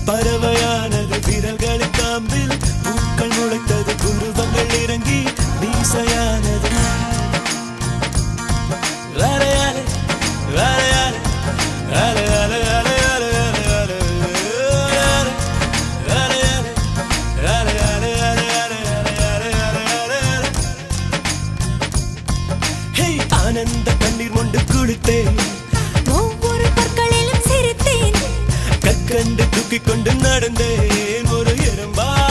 பறவையானது விரல்களின் காம்பில் பூக்கள் முளைத்தது புருவங்கள் இறங்கி மீசையானது அலையாலே, அலையாலே, அலையாலே, அலையாலே, அலையாலே, அலையாலே, அலையாலே, அலையாலே, அலையாலே, அலையாலே, அலையாலே. ஹே, ஆனந்த கண்ணீர் கொண்டு குளித்தேன் ஒவ்வொரு பற்களிலும் சிரித்தேன் கற்கண்டு தூக்கிக் கொண்டு நடந்தேன் ஒரு எறும்பா